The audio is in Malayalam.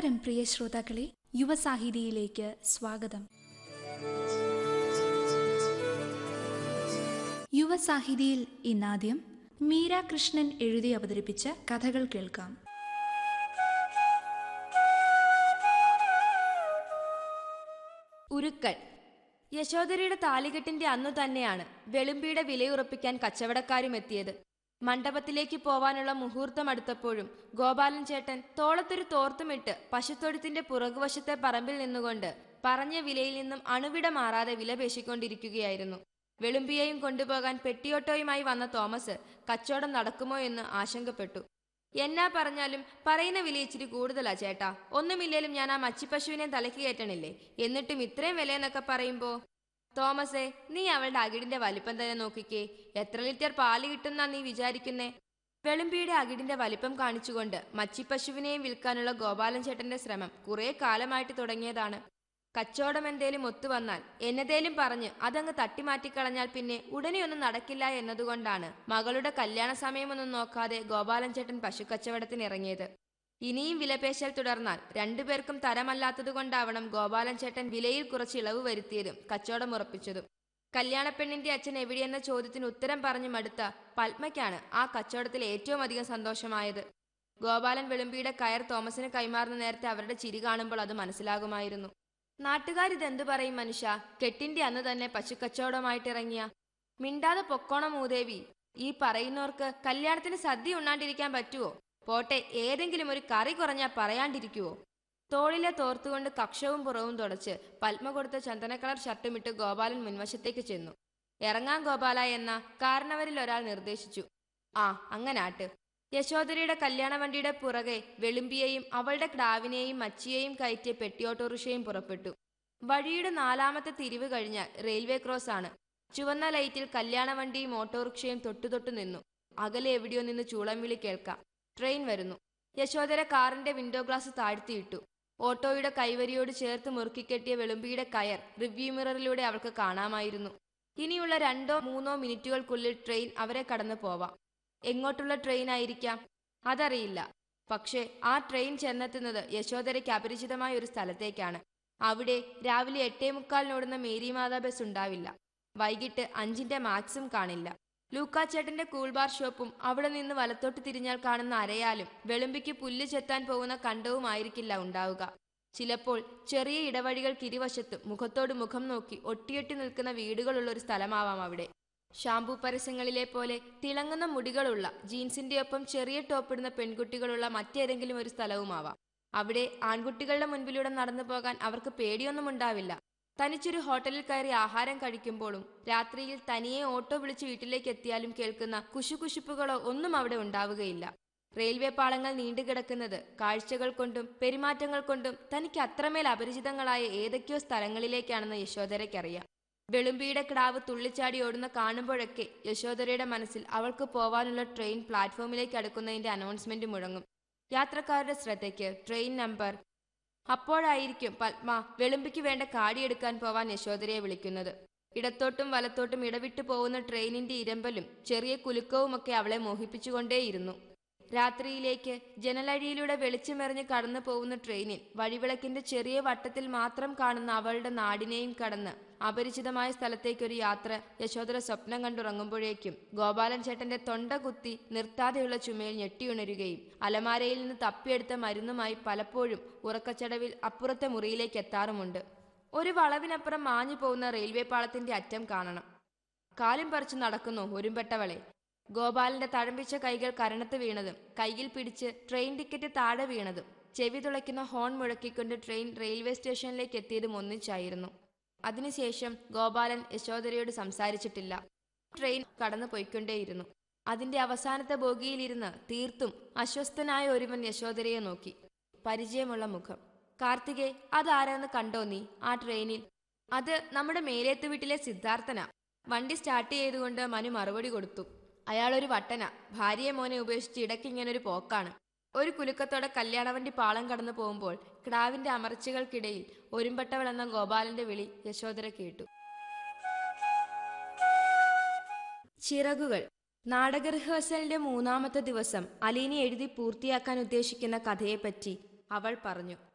നമസ്കാരം പ്രിയ ശ്രോതാക്കളെ യുവസാഹിതിയിലേക്ക് സ്വാഗതം യുവസാഹിതിയിൽ ഇന്നാദ്യം മീര കൃഷ്ണൻ എഴുതി അവതരിപ്പിച്ച കഥകൾ കേൾക്കാം ഉരുക്കൾ യശോദരയുടെ താലികെട്ടിന്റെ അന്നു തന്നെയാണ് വെളുമ്പിയുടെ വിലയുറപ്പിക്കാൻ കച്ചവടക്കാരും എത്തിയത് മണ്ഡപത്തിലേക്ക് പോവാനുള്ള മുഹൂർത്തം അടുത്തപ്പോഴും ഗോപാലൻ ചേട്ടൻ തോളത്തൊരു തോർത്തുമിട്ട് പശുത്തൊഴുത്തിന്റെ പുറകുവശത്തെ പറമ്പിൽ നിന്നുകൊണ്ട് പറഞ്ഞ വിലയിൽ നിന്നും അണുവിട മാറാതെ വില പേശിക്കൊണ്ടിരിക്കുകയായിരുന്നു വെളുമ്പിയെയും കൊണ്ടുപോകാൻ പെട്ടിയോട്ടോയുമായി വന്ന തോമസ് കച്ചവടം നടക്കുമോ എന്ന് ആശങ്കപ്പെട്ടു എന്നാ പറഞ്ഞാലും പറയുന്ന വില ഇച്ചിരി കൂടുതലാ ചേട്ടാ ഒന്നുമില്ലേലും ഞാൻ ആ മച്ചിപ്പശുവിനെ തലക്ക് കയറ്റണില്ലേ എന്നിട്ടും ഇത്രയും വിലയെന്നൊക്കെ പറയുമ്പോ തോമസേ നീ അവളുടെ അകിടിന്റെ വലിപ്പം തന്നെ നോക്കിക്കേ എത്ര ലിറ്റർ പാല് കിട്ടുന്നാ നീ വിചാരിക്കുന്നേ വെളുമ്പിയുടെ അകിടിന്റെ വലിപ്പം കാണിച്ചുകൊണ്ട് മച്ചിപ്പശുവിനെയും വിൽക്കാനുള്ള ഗോപാലൻ ചേട്ടന്റെ ശ്രമം കുറെ കാലമായിട്ട് തുടങ്ങിയതാണ് കച്ചവടം എന്തേലും ഒത്തുവന്നാൽ എന്നതേലും പറഞ്ഞ് അതങ്ങ് തട്ടിമാറ്റിക്കളഞ്ഞാൽ പിന്നെ ഉടനെയൊന്നും നടക്കില്ല എന്നതുകൊണ്ടാണ് മകളുടെ കല്യാണ സമയമൊന്നും നോക്കാതെ ഗോപാലൻ ചേട്ടൻ പശുക്കച്ചവടത്തിന് ഇറങ്ങിയത് ഇനിയും വിലപേശൽ തുടർന്നാൽ രണ്ടുപേർക്കും തരമല്ലാത്തതുകൊണ്ടാവണം ഗോപാലൻ ചേട്ടൻ വിലയിൽ കുറച്ച് ഇളവ് വരുത്തിയതും കച്ചവടം ഉറപ്പിച്ചതും കല്യാണപ്പെണ്ണിന്റെ അച്ഛൻ എവിടെയെന്ന ചോദ്യത്തിന് ഉത്തരം പറഞ്ഞു മടുത്ത പത്മയ്ക്കാണ് ആ കച്ചവടത്തിൽ ഏറ്റവും അധികം സന്തോഷമായത് ഗോപാലൻ വെളുമ്പിയുടെ കയർ തോമസിന് കൈമാറുന്ന നേരത്തെ അവരുടെ ചിരി കാണുമ്പോൾ അത് മനസ്സിലാകുമായിരുന്നു നാട്ടുകാരിതെന്തു പറയും മനുഷ്യ കെട്ടിന്റെ അന്ന് തന്നെ പശുക്കച്ചവടമായിട്ട് ഇറങ്ങിയ മിണ്ടാതെ പൊക്കോണം മൂദേവി ഈ പറയുന്നവർക്ക് കല്യാണത്തിന് സദ്യ ഉണ്ണാണ്ടിരിക്കാൻ പറ്റുവോ പോട്ടെ ഏതെങ്കിലും ഒരു കറി കുറഞ്ഞാ പറയാണ്ടിരിക്കുവോ തോളിലെ തോർത്തുകൊണ്ട് കക്ഷവും പുറവും തുടച്ച് പത്മ കൊടുത്ത ചന്ദനക്കളർ ഷർട്ടുമിട്ട് ഗോപാലൻ മുൻവശത്തേക്ക് ചെന്നു ഇറങ്ങാൻ ഗോപാല എന്ന കാരണവരിൽ ഒരാൾ നിർദ്ദേശിച്ചു ആ അങ്ങനാട്ട് യശോദരയുടെ കല്യാണ വണ്ടിയുടെ പുറകെ വെളുമ്പിയെയും അവളുടെ ക്ടാവിനെയും മച്ചിയെയും കയറ്റിയ പെട്ടിയോട്ടോറിക്ഷയും പുറപ്പെട്ടു വഴിയുടെ നാലാമത്തെ തിരിവ് കഴിഞ്ഞാൽ റെയിൽവേ ക്രോസ് ആണ് ചുവന്ന ലൈറ്റിൽ കല്യാണ വണ്ടിയും ഓട്ടോറിക്ഷയും തൊട്ടുതൊട്ടു നിന്നു അകലെ എവിടെയോ നിന്ന് ചൂളം വിളി കേൾക്കാം ട്രെയിൻ വരുന്നു യശോദര കാറിന്റെ വിൻഡോ ഗ്ലാസ് താഴ്ത്തിയിട്ടു ഓട്ടോയുടെ കൈവരിയോട് ചേർത്ത് മുറുക്കിക്കെട്ടിയ വെളുമ്പിയുടെ കയർ റിവ്യൂ മിററിലൂടെ അവൾക്ക് കാണാമായിരുന്നു ഇനിയുള്ള രണ്ടോ മൂന്നോ മിനിറ്റുകൾക്കുള്ളിൽ ട്രെയിൻ അവരെ കടന്നു പോവാം എങ്ങോട്ടുള്ള ട്രെയിൻ ആയിരിക്കാം അതറിയില്ല പക്ഷേ ആ ട്രെയിൻ ചെന്നെത്തുന്നത് യശോദരയ്ക്ക് അപരിചിതമായ ഒരു സ്ഥലത്തേക്കാണ് അവിടെ രാവിലെ എട്ടേ മുക്കാലിനോടുന്ന മേരി മാതാ ബസ് ഉണ്ടാവില്ല വൈകിട്ട് അഞ്ചിന്റെ മാക്സും കാണില്ല ലൂക്കാച്ചേട്ടന്റെ കൂൾബാർ ഷോപ്പും അവിടെ നിന്ന് വലത്തോട്ട് തിരിഞ്ഞാൽ കാണുന്ന അരയാലും വെളുമ്പിക്ക് പുല്ല് ചെത്താൻ പോകുന്ന കണ്ടവുമായിരിക്കില്ല ഉണ്ടാവുക ചിലപ്പോൾ ചെറിയ ഇടവഴികൾക്കിരുവശത്തും മുഖത്തോട് മുഖം നോക്കി ഒട്ടിയൊട്ടി നിൽക്കുന്ന വീടുകളുള്ള ഒരു സ്ഥലമാവാം അവിടെ ഷാംപൂ പരസ്യങ്ങളിലെ പോലെ തിളങ്ങുന്ന മുടികളുള്ള ജീൻസിന്റെ ഒപ്പം ചെറിയ ടോപ്പിടുന്ന പെൺകുട്ടികളുള്ള മറ്റേതെങ്കിലും ഒരു സ്ഥലവുമാവാം അവിടെ ആൺകുട്ടികളുടെ മുൻപിലൂടെ നടന്നു പോകാൻ അവർക്ക് പേടിയൊന്നും ഉണ്ടാവില്ല തനിച്ചൊരു ഹോട്ടലിൽ കയറി ആഹാരം കഴിക്കുമ്പോഴും രാത്രിയിൽ തനിയെ ഓട്ടോ വിളിച്ച് വീട്ടിലേക്ക് എത്തിയാലും കേൾക്കുന്ന കുശുകുശുപ്പുകളോ ഒന്നും അവിടെ ഉണ്ടാവുകയില്ല റെയിൽവേ പാളങ്ങൾ നീണ്ടുകിടക്കുന്നത് കാഴ്ചകൾ കൊണ്ടും പെരുമാറ്റങ്ങൾ കൊണ്ടും തനിക്ക് അത്രമേൽ അപരിചിതങ്ങളായ ഏതൊക്കെയോ സ്ഥലങ്ങളിലേക്കാണെന്ന് യശോദരയ്ക്കറിയാം വെളുമ്പിയുടെ കിടാവ് തുള്ളിച്ചാടി ഓടുന്ന കാണുമ്പോഴൊക്കെ യശോദരയുടെ മനസ്സിൽ അവൾക്ക് പോവാനുള്ള ട്രെയിൻ പ്ലാറ്റ്ഫോമിലേക്ക് അടുക്കുന്നതിന്റെ അനൗൺസ്മെന്റ് മുഴങ്ങും യാത്രക്കാരുടെ ശ്രദ്ധയ്ക്ക് ട്രെയിൻ നമ്പർ അപ്പോഴായിരിക്കും പത്മ വെളുമ്പിക്ക് വേണ്ട കാടിയെടുക്കാൻ പോവാൻ യശോദരയെ വിളിക്കുന്നത് ഇടത്തോട്ടും വലത്തോട്ടും ഇടവിട്ടു പോകുന്ന ട്രെയിനിന്റെ ഇരമ്പലും ചെറിയ കുലുക്കവുമൊക്കെ അവളെ മോഹിപ്പിച്ചുകൊണ്ടേയിരുന്നു രാത്രിയിലേക്ക് ജനലഴിയിലൂടെ വെളിച്ചമെറിഞ്ഞ് കടന്നു പോകുന്ന ട്രെയിനിൽ വഴിവിളക്കിന്റെ ചെറിയ വട്ടത്തിൽ മാത്രം കാണുന്ന അവളുടെ നാടിനെയും കടന്ന് അപരിചിതമായ സ്ഥലത്തേക്കൊരു യാത്ര യശോദര സ്വപ്നം കണ്ടുറങ്ങുമ്പോഴേക്കും ഗോപാലൻ ചേട്ടന്റെ തൊണ്ട കുത്തി നിർത്താതെയുള്ള ചുമയിൽ ഞെട്ടിയുണരുകയും അലമാരയിൽ നിന്ന് തപ്പിയെടുത്ത മരുന്നുമായി പലപ്പോഴും ഉറക്കച്ചടവിൽ അപ്പുറത്തെ മുറിയിലേക്ക് എത്താറുമുണ്ട് ഒരു വളവിനപ്പുറം മാഞ്ഞു പോകുന്ന റെയിൽവേ പാളത്തിന്റെ അറ്റം കാണണം കാലും പറിച്ചു നടക്കുന്നു ഒരുമ്പെട്ടവളെ ഗോപാലന്റെ തഴമ്പിച്ച കൈകൾ കരണത്ത് വീണതും കയ്യിൽ പിടിച്ച് ട്രെയിൻ ടിക്കറ്റ് താഴെ വീണതും ചെവി തുളയ്ക്കുന്ന ഹോൺ മുഴക്കിക്കൊണ്ട് ട്രെയിൻ റെയിൽവേ സ്റ്റേഷനിലേക്ക് എത്തിയതും ഒന്നിച്ചായിരുന്നു അതിനുശേഷം ഗോപാലൻ യശോദരയോട് സംസാരിച്ചിട്ടില്ല ട്രെയിൻ കടന്നു പോയിക്കൊണ്ടേയിരുന്നു അതിന്റെ അവസാനത്തെ ബോഗിയിലിരുന്ന് തീർത്തും അസ്വസ്ഥനായ ഒരുവൻ യശോദരയെ നോക്കി പരിചയമുള്ള മുഖം കാർത്തികെ അതാരാന്ന് കണ്ടോ നീ ആ ട്രെയിനിൽ അത് നമ്മുടെ മേലേത്ത് വീട്ടിലെ സിദ്ധാർത്ഥന വണ്ടി സ്റ്റാർട്ട് ചെയ്തുകൊണ്ട് മനു മറുപടി കൊടുത്തു അയാളൊരു വട്ടന ഭാര്യയെ മോനെ ഉപേക്ഷിച്ച് ഇടയ്ക്ക് ഇങ്ങനെ ഒരു പോക്കാണ് ഒരു കുലുക്കത്തോടെ കല്യാണവണ്ടി പാളം കടന്നു പോകുമ്പോൾ കിടാവിന്റെ അമർച്ചകൾക്കിടയിൽ ഒരുമ്പെട്ടവൾ എന്ന ഗോപാലന്റെ വിളി യശോദര കേട്ടു ചിറകുകൾ നാടക റിഹേഴ്സലിന്റെ മൂന്നാമത്തെ ദിവസം അലീനെ എഴുതി പൂർത്തിയാക്കാൻ ഉദ്ദേശിക്കുന്ന കഥയെപ്പറ്റി അവൾ പറഞ്ഞു